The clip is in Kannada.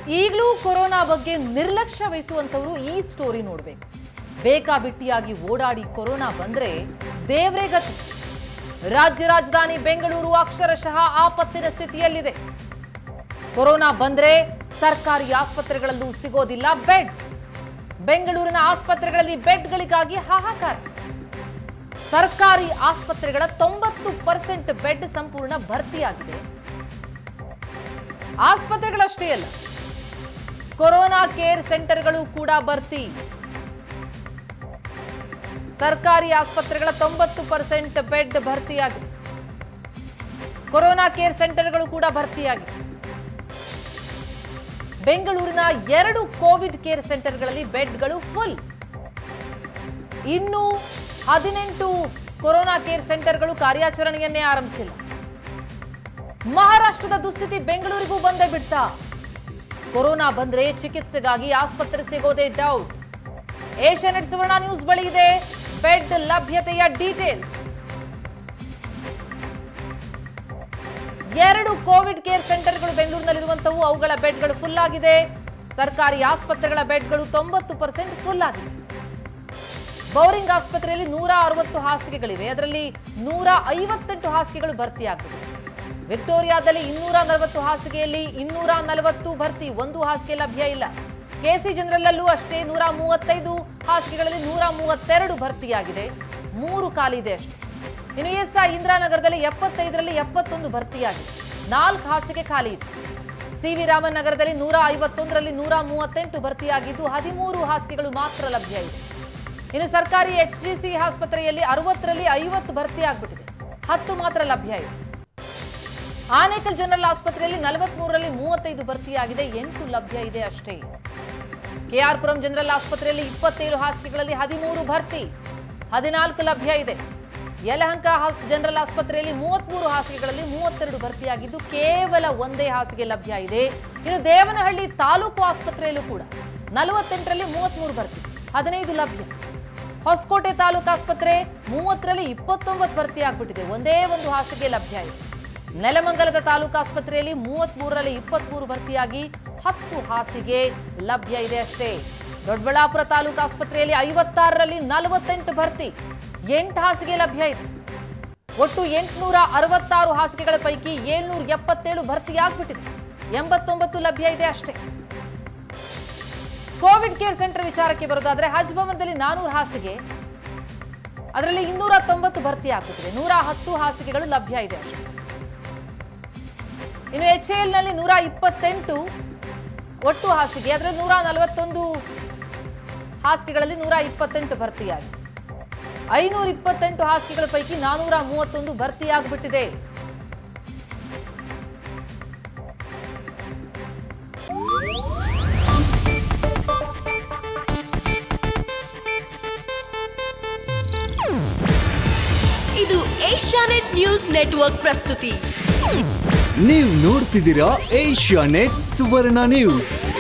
ಈಗಲೂ ಕೊರೋನಾ ಬಗ್ಗೆ ನಿರ್ಲಕ್ಷ್ಯ ವಹಿಸುವಂತವರು ಈ ಸ್ಟೋರಿ ನೋಡ್ಬೇಕು ಬೇಕಾಬಿಟ್ಟಿಯಾಗಿ ಓಡಾಡಿ ಕೊರೋನಾ ಬಂದ್ರೆ ದೇವ್ರೇ ಗತಿ ರಾಜ್ಯ ರಾಜಧಾನಿ ಬೆಂಗಳೂರು ಅಕ್ಷರಶಃ ಆಪತ್ತಿನ ಸ್ಥಿತಿಯಲ್ಲಿದೆ ಕೊರೋನಾ ಬಂದ್ರೆ ಸರ್ಕಾರಿ ಆಸ್ಪತ್ರೆಗಳಲ್ಲೂ ಸಿಗೋದಿಲ್ಲ ಬೆಡ್ ಬೆಂಗಳೂರಿನ ಆಸ್ಪತ್ರೆಗಳಲ್ಲಿ ಬೆಡ್ಗಳಿಗಾಗಿ ಹಾಹಾಕಾರ ಸರ್ಕಾರಿ ಆಸ್ಪತ್ರೆಗಳ ತೊಂಬತ್ತು ಪರ್ಸೆಂಟ್ ಬೆಡ್ ಸಂಪೂರ್ಣ ಭರ್ತಿಯಾಗಿದೆ ಆಸ್ಪತ್ರೆಗಳಷ್ಟೇ ಅಲ್ಲ ಕೊರೋನಾ ಕೇರ್ ಸೆಂಟರ್ಗಳು ಕೂಡ ಭರ್ತಿ ಸರ್ಕಾರಿ ಆಸ್ಪತ್ರೆಗಳ ತೊಂಬತ್ತು ಪರ್ಸೆಂಟ್ ಬೆಡ್ ಭರ್ತಿಯಾಗಿದೆ ಕೊರೋನಾ ಕೇರ್ ಸೆಂಟರ್ಗಳು ಕೂಡ ಭರ್ತಿಯಾಗಿದೆ ಬೆಂಗಳೂರಿನ ಎರಡು ಕೋವಿಡ್ ಕೇರ್ ಸೆಂಟರ್ಗಳಲ್ಲಿ ಬೆಡ್ಗಳು ಫುಲ್ ಇನ್ನು ಹದಿನೆಂಟು ಕೊರೋನಾ ಕೇರ್ ಸೆಂಟರ್ಗಳು ಕಾರ್ಯಾಚರಣೆಯನ್ನೇ ಆರಂಭಿಸಿಲ್ಲ ಮಹಾರಾಷ್ಟ್ರದ ದುಸ್ಥಿತಿ ಬೆಂಗಳೂರಿಗೂ ಬಂದೇ ಬಿಡ್ತಾ ಕೊರೋನಾ ಬಂದ್ರೆ ಚಿಕಿತ್ಸೆಗಾಗಿ ಆಸ್ಪತ್ರೆ ಸಿಗೋದೇ ಡೌಟ್ ಏಷ್ಯಾನೆಟ್ ಸುವರ್ಣ ನ್ಯೂಸ್ ಬಳಿ ಇದೆ ಬೆಡ್ ಲಭ್ಯತೆಯ ಡೀಟೇಲ್ಸ್ ಎರಡು ಕೋವಿಡ್ ಕೇರ್ ಸೆಂಟರ್ಗಳು ಬೆಂಗಳೂರಿನಲ್ಲಿರುವಂತವು ಅವುಗಳ ಬೆಡ್ಗಳು ಫುಲ್ ಆಗಿದೆ ಸರ್ಕಾರಿ ಆಸ್ಪತ್ರೆಗಳ ಬೆಡ್ಗಳು ತೊಂಬತ್ತು ಪರ್ಸೆಂಟ್ ಫುಲ್ ಆಗಿದೆ ಬೌರಿಂಗ್ ಆಸ್ಪತ್ರೆಯಲ್ಲಿ ನೂರ ಅರವತ್ತು ಹಾಸಿಗೆಗಳಿವೆ ಅದರಲ್ಲಿ ನೂರ ಐವತ್ತೆಂಟು ಹಾಸಿಗೆಗಳು ಭರ್ತಿಯಾಗಿವೆ ವಿಕ್ಟೋರಿಯಾದಲ್ಲಿ ಇನ್ನೂರ ನಲವತ್ತು ಹಾಸಿಗೆಯಲ್ಲಿ ಇನ್ನೂರ ನಲವತ್ತು ಭರ್ತಿ ಒಂದು ಹಾಸಿಗೆ ಲಭ್ಯ ಇಲ್ಲ ಕೆಸಿ ಜನರಲ್ಲೂ ಅಷ್ಟೇ ನೂರ ಮೂವತ್ತೈದು ಹಾಸಿಗೆಗಳಲ್ಲಿ ನೂರ ಮೂವತ್ತೆರಡು ಭರ್ತಿಯಾಗಿದೆ ಮೂರು ಖಾಲಿ ಇದೆ ಅಷ್ಟೇ ಇನ್ನು ಎಸ್ ಇಂದಿರಾನಗರದಲ್ಲಿ ಎಪ್ಪತ್ತೈದರಲ್ಲಿ ಎಪ್ಪತ್ತೊಂದು ಭರ್ತಿಯಾಗಿದೆ ನಾಲ್ಕು ಹಾಸಿಗೆ ಖಾಲಿ ಇದೆ ಸಿ ವಿ ರಾಮನ್ ನಗರದಲ್ಲಿ ನೂರ ಐವತ್ತೊಂದರಲ್ಲಿ ನೂರ ಮೂವತ್ತೆಂಟು ಭರ್ತಿಯಾಗಿದ್ದು ಹದಿಮೂರು ಹಾಸಿಗೆಗಳು ಮಾತ್ರ ಲಭ್ಯ ಇದೆ ಇನ್ನು ಸರ್ಕಾರಿ ಎಚ್ ಡಿ ಸಿ ಆಸ್ಪತ್ರೆಯಲ್ಲಿ ಅರವತ್ತರಲ್ಲಿ ಐವತ್ತು ಭರ್ತಿ ಆಗ್ಬಿಟ್ಟಿದೆ ಹತ್ತು ಮಾತ್ರ ಲಭ್ಯ ಇದೆ ಆನೇಕಲ್ ಜನರಲ್ ಆಸ್ಪತ್ರೆಯಲ್ಲಿ ನಲವತ್ಮೂರರಲ್ಲಿ ಮೂವತ್ತೈದು ಭರ್ತಿಯಾಗಿದೆ ಎಂಟು ಲಭ್ಯ ಇದೆ ಅಷ್ಟೇ ಕೆಆರ್ ಪುರಂ ಜನರಲ್ ಆಸ್ಪತ್ರೆಯಲ್ಲಿ ಇಪ್ಪತ್ತೇಳು ಹಾಸಿಗೆಗಳಲ್ಲಿ ಹದಿಮೂರು ಭರ್ತಿ ಹದಿನಾಲ್ಕು ಲಭ್ಯ ಇದೆ ಯಲಹಂಕ ಹಾಸ್ ಜನರಲ್ ಆಸ್ಪತ್ರೆಯಲ್ಲಿ ಮೂವತ್ಮೂರು ಹಾಸಿಗೆಗಳಲ್ಲಿ ಮೂವತ್ತೆರಡು ಭರ್ತಿಯಾಗಿದ್ದು ಕೇವಲ ಒಂದೇ ಹಾಸಿಗೆ ಲಭ್ಯ ಇದೆ ಇನ್ನು ದೇವನಹಳ್ಳಿ ತಾಲೂಕು ಆಸ್ಪತ್ರೆಯಲ್ಲೂ ಕೂಡ ನಲವತ್ತೆಂಟರಲ್ಲಿ ಮೂವತ್ಮೂರು ಭರ್ತಿ ಹದಿನೈದು ಲಭ್ಯ ಹೊಸಕೋಟೆ ತಾಲೂಕು ಆಸ್ಪತ್ರೆ ಮೂವತ್ತರಲ್ಲಿ ಇಪ್ಪತ್ತೊಂಬತ್ತು ಭರ್ತಿ ಆಗ್ಬಿಟ್ಟಿದೆ ಒಂದೇ ಒಂದು ಹಾಸಿಗೆ ಲಭ್ಯ ಇದೆ ನೆಲಮಂಗಲದ ತಾಲೂಕು ಆಸ್ಪತ್ರೆಯಲ್ಲಿ ಮೂವತ್ಮೂರರಲ್ಲಿ ಇಪ್ಪತ್ಮೂರು ಭರ್ತಿಯಾಗಿ ಹತ್ತು ಹಾಸಿಗೆ ಲಭ್ಯ ಇದೆ ಅಷ್ಟೇ ದೊಡ್ಡಬಳ್ಳಾಪುರ ತಾಲೂಕು ಆಸ್ಪತ್ರೆಯಲ್ಲಿ ಐವತ್ತಾರರಲ್ಲಿ ನಲವತ್ತೆಂಟು ಭರ್ತಿ ಎಂಟು ಹಾಸಿಗೆ ಲಭ್ಯ ಇದೆ ಒಟ್ಟು ಎಂಟುನೂರ ಅರವತ್ತಾರು ಹಾಸಿಗೆಗಳ ಪೈಕಿ ಏಳ್ನೂರ ಎಪ್ಪತ್ತೇಳು ಭರ್ತಿಯಾಗ್ಬಿಟ್ಟಿದೆ ಎಂಬತ್ತೊಂಬತ್ತು ಲಭ್ಯ ಇದೆ ಅಷ್ಟೇ ಕೋವಿಡ್ ಕೇರ್ ಸೆಂಟರ್ ವಿಚಾರಕ್ಕೆ ಬರೋದಾದ್ರೆ ಹಜ್ ಭವನದಲ್ಲಿ ನಾನೂರು ಹಾಸಿಗೆ ಅದರಲ್ಲಿ ಇನ್ನೂರ ತೊಂಬತ್ತು ಭರ್ತಿ ಆಗ್ಬಿಟ್ಟಿದೆ ನೂರ ಹತ್ತು ಹಾಸಿಗೆಗಳು ಲಭ್ಯ ಇದೆ ಅಷ್ಟೇ ಇನ್ನು ಎಚ್ ನಲ್ಲಿ ನೂರ ಇಪ್ಪತ್ತೆಂಟು ಒಟ್ಟು ಹಾಸಿಗೆ ಅದರಲ್ಲಿ ನೂರ ನಲವತ್ತೊಂದು ಹಾಸಿಗೆಗಳಲ್ಲಿ ನೂರ ಇಪ್ಪತ್ತೆಂಟು ಭರ್ತಿಯಾಗಿದೆ ಐನೂರ ಇಪ್ಪತ್ತೆಂಟು ಹಾಸಿಗೆಗಳ ಪೈಕಿ ನಾನೂರ ಮೂವತ್ತೊಂದು ಭರ್ತಿಯಾಗ್ಬಿಟ್ಟಿದೆ ಇದು ಏಷ್ಯಾನೆಟ್ ನ್ಯೂಸ್ ನೆಟ್ವರ್ಕ್ ಪ್ರಸ್ತುತಿ ನೀವು ನೋಡ್ತಿದ್ದೀರಾ ಏಷ್ಯಾ ನೆಟ್ ಸುವರ್ಣ ನ್ಯೂಸ್